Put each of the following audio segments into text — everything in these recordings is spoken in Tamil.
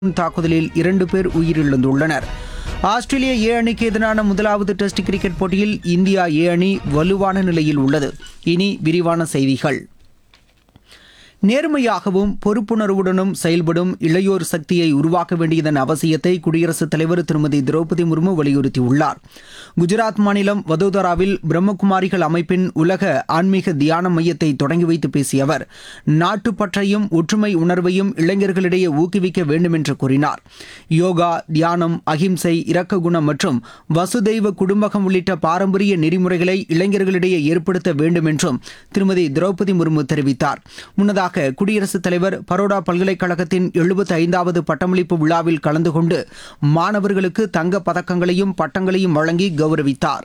தாக்குதலில் இரண்டு பேர் உயிரிழந்துள்ளனர் ஆஸ்திரேலிய ஏ அணிக்கு எதிரான முதலாவது டெஸ்ட் கிரிக்கெட் போட்டியில் இந்தியா ஏ அணி வலுவான நிலையில் உள்ளது இனி விரிவான செய்திகள் நேர்மையாகவும் பொறுப்புணர்வுடனும் செயல்படும் இளையோர் சக்தியை உருவாக்க வேண்டியதன் அவசியத்தை குடியரசுத் தலைவர் திருமதி திரௌபதி முர்மு வலியுறுத்தியுள்ளார் குஜராத் மாநிலம் வதோதராவில் பிரம்மகுமாரிகள் அமைப்பின் உலக ஆன்மீக தியான மையத்தை தொடங்கி வைத்து பேசிய அவர் நாட்டுப்பற்றையும் ஒற்றுமை உணர்வையும் இளைஞர்களிடையே ஊக்குவிக்க வேண்டும் என்று கூறினார் யோகா தியானம் அகிம்சை இரக்க குணம் மற்றும் வசுதெய்வ குடும்பகம் உள்ளிட்ட பாரம்பரிய நெறிமுறைகளை இளைஞர்களிடையே ஏற்படுத்த வேண்டும் என்றும் திருமதி திரௌபதி முர்மு தெரிவித்தார் முன்னதாக குடியரசுத் தலைவர் பரோடா பல்கலைக்கழகத்தின் எழுபத்தி ஐந்தாவது பட்டமளிப்பு விழாவில் கலந்து கொண்டு மாணவர்களுக்கு தங்கப் பதக்கங்களையும் பட்டங்களையும் வழங்கி கௌரவித்தார்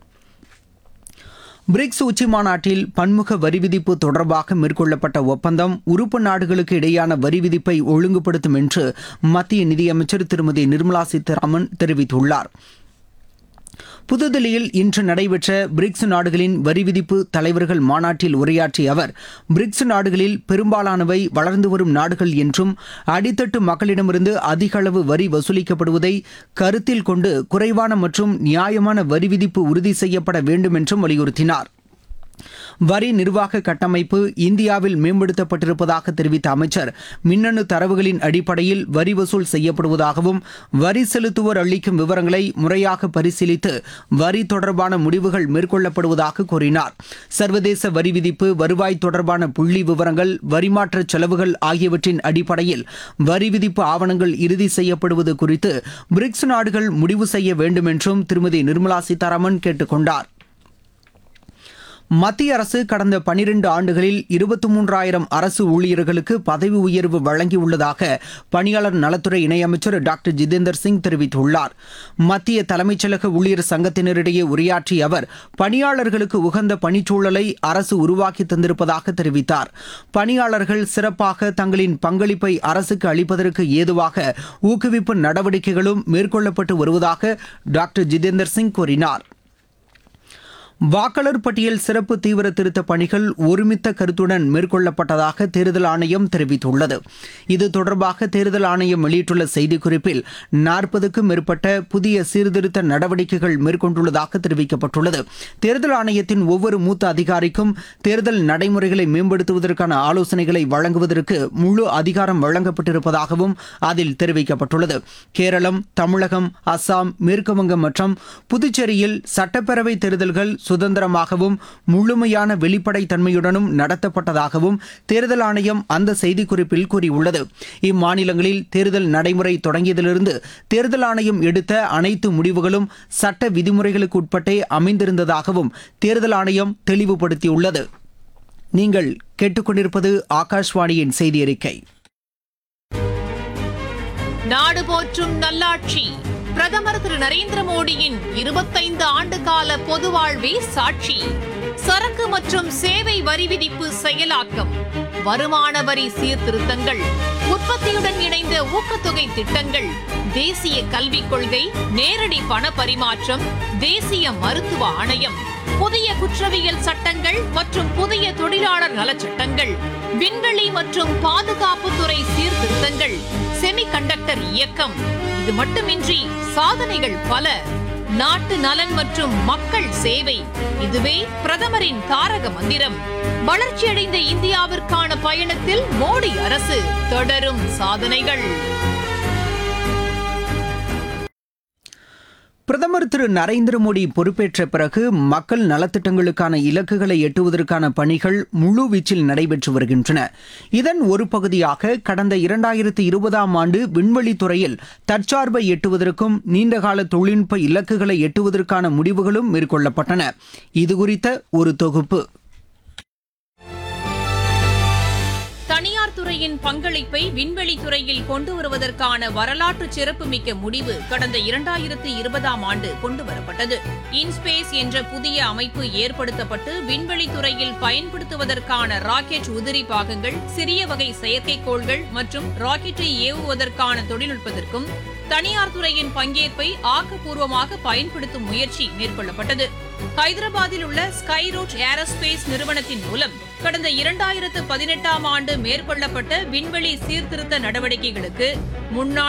பிரிக்ஸ் உச்சி மாநாட்டில் பன்முக வரி விதிப்பு தொடர்பாக மேற்கொள்ளப்பட்ட ஒப்பந்தம் உறுப்பு நாடுகளுக்கு இடையான வரி விதிப்பை ஒழுங்குபடுத்தும் என்று மத்திய நிதியமைச்சர் திருமதி நிர்மலா சீதாராமன் தெரிவித்துள்ளார் புதுதில்லியில் இன்று நடைபெற்ற பிரிக்ஸ் நாடுகளின் வரி விதிப்பு தலைவர்கள் மாநாட்டில் உரையாற்றிய அவர் பிரிக்ஸ் நாடுகளில் பெரும்பாலானவை வளர்ந்து வரும் நாடுகள் என்றும் அடித்தட்டு மக்களிடமிருந்து அதிக அளவு வரி வசூலிக்கப்படுவதை கருத்தில் கொண்டு குறைவான மற்றும் நியாயமான வரி விதிப்பு உறுதி செய்யப்பட வேண்டும் என்றும் வலியுறுத்தினார் வரி நிர்வாக கட்டமைப்பு இந்தியாவில் மேம்படுத்தப்பட்டிருப்பதாக தெரிவித்த அமைச்சர் மின்னணு தரவுகளின் அடிப்படையில் வரி வசூல் செய்யப்படுவதாகவும் வரி செலுத்துவோர் அளிக்கும் விவரங்களை முறையாக பரிசீலித்து வரி தொடர்பான முடிவுகள் மேற்கொள்ளப்படுவதாக கூறினார் சர்வதேச வரி விதிப்பு வருவாய் தொடர்பான புள்ளி விவரங்கள் வரிமாற்ற செலவுகள் ஆகியவற்றின் அடிப்படையில் வரி விதிப்பு ஆவணங்கள் இறுதி செய்யப்படுவது குறித்து பிரிக்ஸ் நாடுகள் முடிவு செய்ய வேண்டும் என்றும் திருமதி நிர்மலா சீதாராமன் கேட்டுக் கொண்டார் மத்திய அரசு கடந்த பனிரெண்டு ஆண்டுகளில் இருபத்தி மூன்றாயிரம் அரசு ஊழியர்களுக்கு பதவி உயர்வு வழங்கியுள்ளதாக பணியாளர் நலத்துறை இணையமைச்சர் டாக்டர் ஜிதேந்தர் சிங் தெரிவித்துள்ளார் மத்திய தலைமைச் செயலக ஊழியர் சங்கத்தினரிடையே உரையாற்றிய அவர் பணியாளர்களுக்கு உகந்த பணிச்சூழலை அரசு உருவாக்கி தந்திருப்பதாக தெரிவித்தார் பணியாளர்கள் சிறப்பாக தங்களின் பங்களிப்பை அரசுக்கு அளிப்பதற்கு ஏதுவாக ஊக்குவிப்பு நடவடிக்கைகளும் மேற்கொள்ளப்பட்டு வருவதாக டாக்டர் ஜிதேந்தர் சிங் கூறினார் வாக்காளர் பட்டியல் சிறப்பு தீவிர திருத்த பணிகள் ஒருமித்த கருத்துடன் மேற்கொள்ளப்பட்டதாக தேர்தல் ஆணையம் தெரிவித்துள்ளது இது தொடர்பாக தேர்தல் ஆணையம் வெளியிட்டுள்ள செய்திக்குறிப்பில் நாற்பதுக்கும் மேற்பட்ட புதிய சீர்திருத்த நடவடிக்கைகள் மேற்கொண்டுள்ளதாக தெரிவிக்கப்பட்டுள்ளது தேர்தல் ஆணையத்தின் ஒவ்வொரு மூத்த அதிகாரிக்கும் தேர்தல் நடைமுறைகளை மேம்படுத்துவதற்கான ஆலோசனைகளை வழங்குவதற்கு முழு அதிகாரம் வழங்கப்பட்டிருப்பதாகவும் அதில் தெரிவிக்கப்பட்டுள்ளது கேரளம் தமிழகம் அஸ்ஸாம் மேற்குவங்கம் மற்றும் புதுச்சேரியில் சட்டப்பேரவை தேர்தல்கள் சுதந்திரமாகவும் முழுமையான வெளிப்படை தன்மையுடனும் நடத்தப்பட்டதாகவும் தேர்தல் ஆணையம் அந்த செய்திக்குறிப்பில் கூறியுள்ளது இம்மாநிலங்களில் தேர்தல் நடைமுறை தொடங்கியதிலிருந்து தேர்தல் ஆணையம் எடுத்த அனைத்து முடிவுகளும் சட்ட விதிமுறைகளுக்கு உட்பட்டே அமைந்திருந்ததாகவும் தேர்தல் ஆணையம் தெளிவுபடுத்தியுள்ளது நீங்கள் கேட்டுக்கொண்டிருப்பது ஆகாஷ்வாணியின் செய்தி அறிக்கை நாடு போற்றும் நல்லாட்சி பிரதமர் திரு நரேந்திர மோடியின் இருபத்தைந்து ஆண்டு கால பொது வாழ்வே சாட்சி சரக்கு மற்றும் சேவை வரி விதிப்பு செயலாக்கம் வருமான வரி சீர்திருத்தங்கள் உற்பத்தியுடன் இணைந்த ஊக்கத்தொகை திட்டங்கள் தேசிய கல்விக் கொள்கை நேரடி பண பரிமாற்றம் தேசிய மருத்துவ ஆணையம் புதிய குற்றவியல் சட்டங்கள் மற்றும் புதிய தொழிலாளர் நலச்சட்டங்கள் விண்வெளி மற்றும் பாதுகாப்புத்துறை சீர்திருத்தங்கள் செமிகண்டக்டர் இயக்கம் இது மட்டுமின்றி சாதனைகள் பல நாட்டு நலன் மற்றும் மக்கள் சேவை இதுவே பிரதமரின் தாரக மந்திரம் வளர்ச்சியடைந்த இந்தியாவிற்கான பயணத்தில் மோடி அரசு தொடரும் சாதனைகள் பிரதமர் திரு நரேந்திர மோடி பொறுப்பேற்ற பிறகு மக்கள் நலத்திட்டங்களுக்கான இலக்குகளை எட்டுவதற்கான பணிகள் முழுவீச்சில் நடைபெற்று வருகின்றன இதன் ஒரு பகுதியாக கடந்த இரண்டாயிரத்தி இருபதாம் ஆண்டு விண்வெளித் துறையில் தற்சார்பை எட்டுவதற்கும் நீண்டகால தொழில்நுட்ப இலக்குகளை எட்டுவதற்கான முடிவுகளும் மேற்கொள்ளப்பட்டன இதுகுறித்த ஒரு தொகுப்பு தனியார் துறையின் பங்களிப்பை விண்வெளி துறையில் கொண்டு வருவதற்கான வரலாற்று சிறப்புமிக்க முடிவு கடந்த இரண்டாயிரத்து இருபதாம் ஆண்டு கொண்டுவரப்பட்டது இன்ஸ்பேஸ் என்ற புதிய அமைப்பு ஏற்படுத்தப்பட்டு விண்வெளி துறையில் பயன்படுத்துவதற்கான ராக்கெட் உதிரி பாகங்கள் சிறிய வகை செயற்கைக்கோள்கள் மற்றும் ராக்கெட்டை ஏவுவதற்கான தொழில்நுட்பத்திற்கும் தனியார் துறையின் பங்கேற்பை ஆக்கப்பூர்வமாக பயன்படுத்தும் முயற்சி மேற்கொள்ளப்பட்டது ஹைதராபாத்தில் உள்ள ஸ்கை ரூட் ஏரோஸ்பேஸ் நிறுவனத்தின் மூலம் கடந்த இரண்டாயிரத்து பதினெட்டாம் ஆண்டு மேற்கொள்ளப்பட்ட விண்வெளி சீர்திருத்த நடவடிக்கைகளுக்கு முன்னாள்